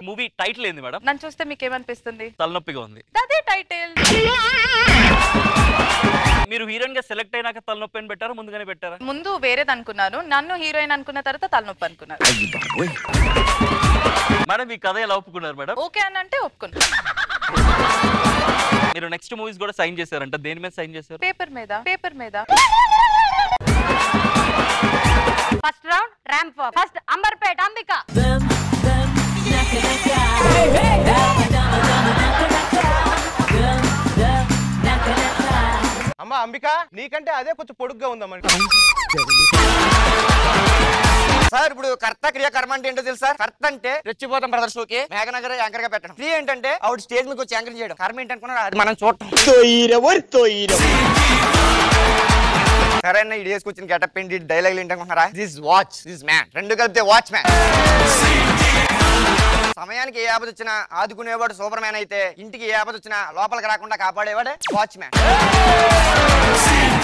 movie title ఏంది madam నన్ను చూస్తే మీకు ఏమనిపిస్తుంది తలనొప్పిగా ఉంది అదే టైటిల్ మీరు హీరోయిన్ గా సెలెక్ట్ అయినాక తలనొప్పి అని పెట్టారా ముందుగానే పెట్టారా ముందు వేరేది అనుకున్నాను నన్ను హీరోయిన్ అనుకున్న తర్వాత తలనొప్పి అనుకున్నాను మేడం ఈ కథ ఎలా ఒప్పుకున్నారు మేడం ఓకే అని అంటే ఒప్పుకున్నాను మీరు నెక్స్ట్ మూవీస్ కూడా సైన్ చేశారంట దేని మీద సైన్ చేశారు పేపర్ మీద పేపర్ మీద first round ramp first Amberpet Ambika అమ్మా అంబిక నీకంటే అదే కొంచెం పొడుగ్గా ఉందమ్మా సార్ ఇప్పుడు కర్త క్రియ కర్మ అంటే ఏంటో తెలుసా కర్త అంటే రెచ్చిపోతాం బ్రదర్స్ ఓకే మేఘనగర్ యాంకర్ గా పెట్టడం క్రియ ఏంటంటే ఆవిడ స్టేజ్ మీద వచ్చి యాంకర్ చేయడం కర్మ ఏంటనుకున్నారు అది మనం చూడటం సరైన ఇడియస్ కూర్చుని గెటప్ ఏంటి డైలాగ్ ఏంటనుకున్నారా దిస్ వాచ్ దిస్ మ్యాన్ రెండు కలిపితే వాచ్ మ్యాన్ సమయానికి ఏ ఆపద వచ్చినా ఆదుకునేవాడు సూపర్ మ్యాన్ అయితే ఇంటికి ఏ ఆపద వచ్చినా లోపలికి రాకుండా కాపాడేవాడే వాచ్ మ్యాన్